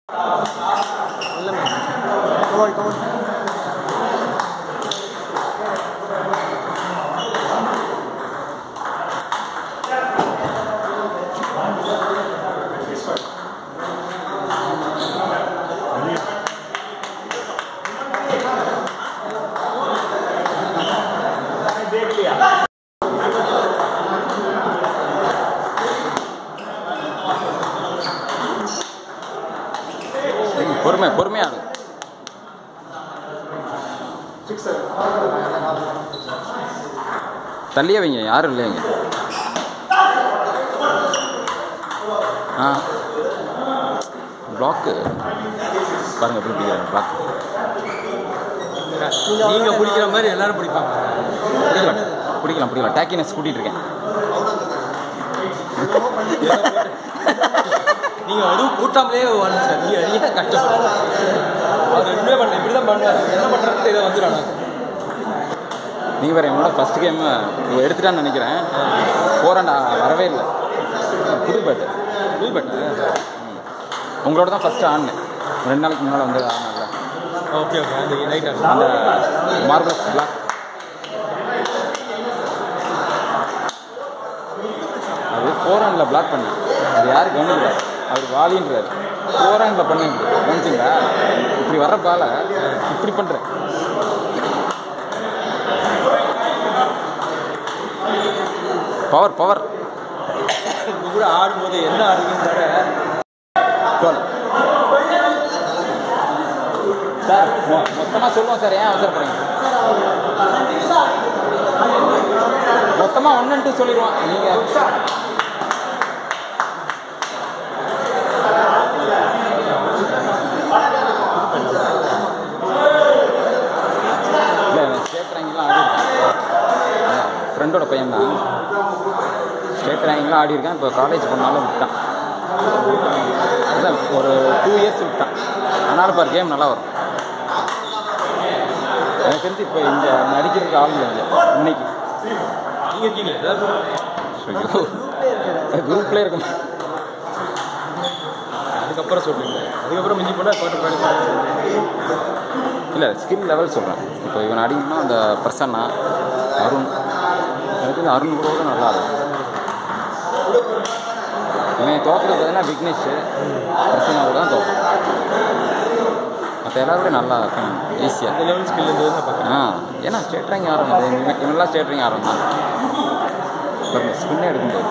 ம், பொறுமை பொறுமையாக ஆடு தள்ளியே வைங்க யாரும் இல்லைங்க ஆ பிளாக்கு பாருங்க எப்படி பிடிக்கிறாங்க பிளாக் நீங்க பிடிக்கிற மாதிரி எல்லாரும் பிடிப்பாங்க பிடிக்கலாம் பிடிக்கலாம் பிடிக்கலாம் டேக்கினஸ் கூட்டிகிட்டு இருக்கேன் நீங்க அதுவும் கூட்டாமலே வரணும் சார் நீங்க நீங்க கஷ்டப்படும் அவர் ரெண்டுமே பண்ண இப்படி தான் பண்ணுவார் என்ன பண்றது இதை வந்துடும் நீங்கள் வேறு என்னோட ஃபஸ்ட் கேம் எடுத்துட்டான்னு நினைக்கிறேன் போகிறேன்டா வரவே இல்லை புது பேட்டு புது பேட்டு உங்களோட தான் ஃபஸ்ட்டு ஆடினேன் ரெண்டு நாளைக்கு முன்னால் வந்து ஆடினேன்ல ஓகே ஓகே அந்த நைட் அந்த மார்பல்ஸ் பிளாக் அது ஃபோர் ஹேண்டில் பிளாக் பண்ணி அது யாரும் கவனிக்கல அவர் வாலின்றார் ஃபோர் ஹேண்டில் பண்ணி கவனிச்சிங்களா இப்படி வர்ற பால இப்படி பண்ணுறேன் பவர் பவர் உங்க கூட ஆடும்போது என்ன ஆடுறீங்கன்னு தவிர டுவெல் சார் மொ- மொத்தமாக சொல்லுவோம் சார் ஏன் அவசரப்படுறீங்க மொத்தமாக ஒன்றுன்ட்டு சொல்லிடுவோம் நீங்கள் இல்லை ஸ்டேட் ரேங்கிங்லாம் ஆடிருக்கேன் ஃப்ரெண்டோட பையன் தான் ஸ்டேட் ரேங்கிங்லாம் ஆடிருக்கேன் இப்போ காலேஜ் பண்ணாலும் விட்டான் அதான் ஒரு டூ இயர்ஸ் விட்டான் ஆனாலும் பார் கேம் நல்லா வரும் எனக்கு தெரிஞ்சு இப்போ இங்கே நடிக்கிறதுக்கு ஆள் இல்லை இன்னைக்கு நீங்க இருக்கீங்களா சார் குரூப்லேயே இருக்கும் அதுக்கப்புறம் சொல்லுங்க அதுக்கப்புறம் மிஞ்சி போனால் குவார்டர் ஃபைனல் இல்லை ஸ்கில் லெவல் சொல்கிறேன் இப்போ இவன் அடிக்கணும்னா அந்த பிரசன்னா அருண் எனக்கு தெரிஞ்சு அருண் கூட கூட நல்லா இருக்கும் இவன் தோக்குறது பார்த்தீங்கன்னா விக்னேஷ் பிரசன்னாவோட தான் தோக்கும் மற்ற எல்லாரோட நல்லா இருக்கும் ஈஸியாக அந்த லெவல் ஸ்கில் இருந்தது நான் பார்க்குறேன் ஆ ஏன்னா ஸ்டேட் ரேங்க் ஆரம்பம் இவன் இவனெல்லாம் ஸ்டேட் ரேங்க் ஆரம்பம் தான் ஸ்பின்னே எடுக்க முடியாது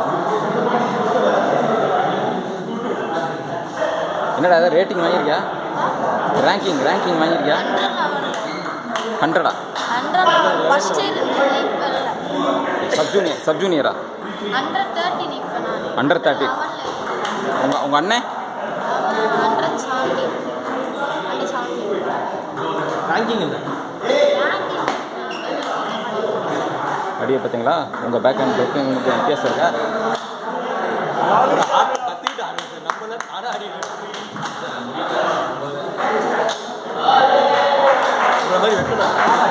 என்னடா ஏதாவது ரேட்டிங் வாங்கியிருக்கியா ரேங்கிங் ரேங்கிங் வாங்கியிருக்கியா ஹண்ட்ரடா ஹண்ட்ரட் ஃபர்ஸ்ட் இப்போ இல்லை சப் ஜூனியர் சப் ஜூனியரா ஹண்ட்ரட் தேர்ட்டின் இப்போ நான் அண்டர் தேர்ட்டி உங்கள் உங்கள் அண்ணன் hundred seventy hundred seventy ranking இல்லை அடியை பார்த்தீங்களா உங்கள் பேக் அண்ட் பேக்கு உங்களுக்கு வித்தியாசம் இருக்கா ஒரு ஆறு கற்றுக்கிட்டு ஆடுங்க சார் நம்ம தான் ஆட ஆடிடுறோம் இந்த மாதிரி வெட்டணும்